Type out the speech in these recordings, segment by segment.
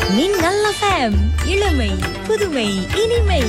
மின்னல் எஃப்எம் இளமை புதுமை இனிமை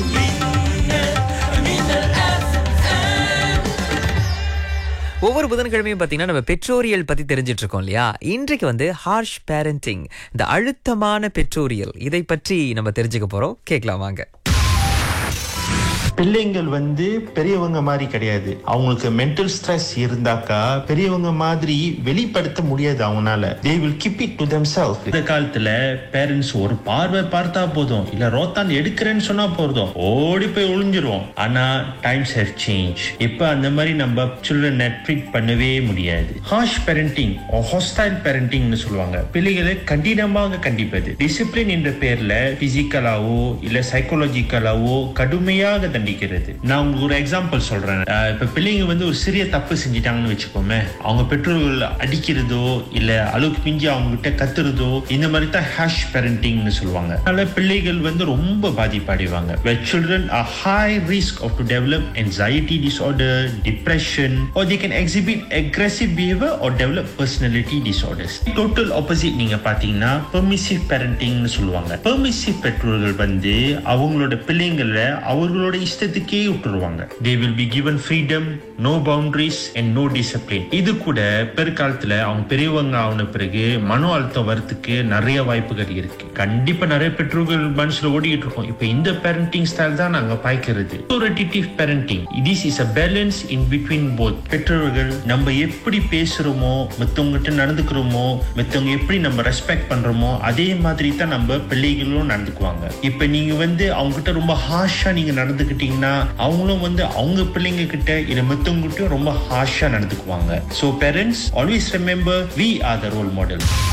ஒவ்வொரு புதன்கிழமையும் பார்த்தீங்கன்னா நம்ம பெற்றோரியல் பத்தி தெரிஞ்சிட்டு இருக்கோம் இல்லையா இன்றைக்கு வந்து ஹார்ஷ் பேரண்டிங் இந்த அழுத்தமான பெற்றோரியல் இதை பற்றி நம்ம தெரிஞ்சுக்க போறோம் கேட்கலாம் வாங்க பிள்ளைங்கள் வந்து பெரியவங்க மாதிரி கிடையாது அவங்களுக்கு மென்டல் ஸ்ட்ரெஸ் இருந்தாக்கா பெரியவங்க மாதிரி வெளிப்படுத்த முடியாது அவங்களால they will keep it to themselves இந்த காலத்துல பேரண்ட்ஸ் ஒரு பார்வை பார்த்தா போதும் இல்ல ரோத்தான் எடுக்கிறேன்னு சொன்னா போதும் ஓடி போய் ஒளிஞ்சிருவோம் ஆனா டைம்ஸ் ஹேவ் சேஞ்ச் இப்ப அந்த மாதிரி நம்ம சில்ட்ரன் ட்ரீட் பண்ணவே முடியாது ஹார்ஷ் பேரண்டிங் ஹாஸ்டைல் பேரண்டிங்னு சொல்லுவாங்க பிள்ளைகளை கடினமாக கண்டிப்பது டிசிப்ளின் என்ற பேர்ல பிசிக்கலாவோ இல்ல சைக்காலஜிக்கலாவோ கடுமையாக தண்டிக்கிறது நான் உங்களுக்கு ஒரு எக்ஸாம்பிள் சொல்றேன் அஹ் இப்ப பிள்ளைங்க வந்து ஒரு சிறிய தப்பு செஞ்சிட்டாங்கன்னு வச்சுக்கோமே அவங்க பெற்றோர்கள் அடிக்கிறதோ இல்ல அளவுக்கு மிஞ்சி அவங்க கிட்ட கத்துறதோ இந்த மாதிரி தான் ஹேஷ் பேரண்டிங்னு சொல்லுவாங்க அதனால பிள்ளைகள் வந்து ரொம்ப பாதிப்படைவாங்க where children are high risk of to develop anxiety disorder depression or they can exhibit aggressive behavior or develop personality disorders total opposite நீங்க பாத்தீங்கன்னா permissive parentingனு சொல்லுவாங்க permissive பெற்றோர்கள் வந்து அவங்களோட பிள்ளைங்களை அவர்களோட இஷ்டத்துக்கே விட்டுருவாங்க they will be given freedom no boundaries and no discipline இது கூட பிற்காலத்துல அவங்க பெரியவங்க ஆன பிறகு மன அழுத்தம் வரத்துக்கு நிறைய வாய்ப்புகள் இருக்கு கண்டிப்பா நிறைய பெற்றோர்கள் மனசுல ஓடிட்டு இருக்கோம் இப்ப இந்த பேரண்டிங் ஸ்டைல் தான் நாங்க பாய்க்கிறது authoritative parenting this is a balance in between both பெற்றோர்கள் நம்ம எப்படி பேசுறோமோ மத்தவங்ககிட்ட நடந்துக்கிறோமோ மத்தவங்க எப்படி நம்ம ரெஸ்பெக்ட் பண்றோமோ அதே மாதிரி தான் நம்ம பிள்ளைகளும் நடந்துக்குவாங்க இப்ப நீங்க வந்து அவங்க கிட்ட ரொம்ப ஹார்ஷா நீங்க நடந்துக்கிட்டீங்கன்னா அவங்களும் வந்து அவங்க பிள்ளைங்க கிட்ட இல்ல மத்தவங்க கிட்ட ரொம்ப ஹார்ஷா நடந்துக்குவாங்க so parents always remember we are the role model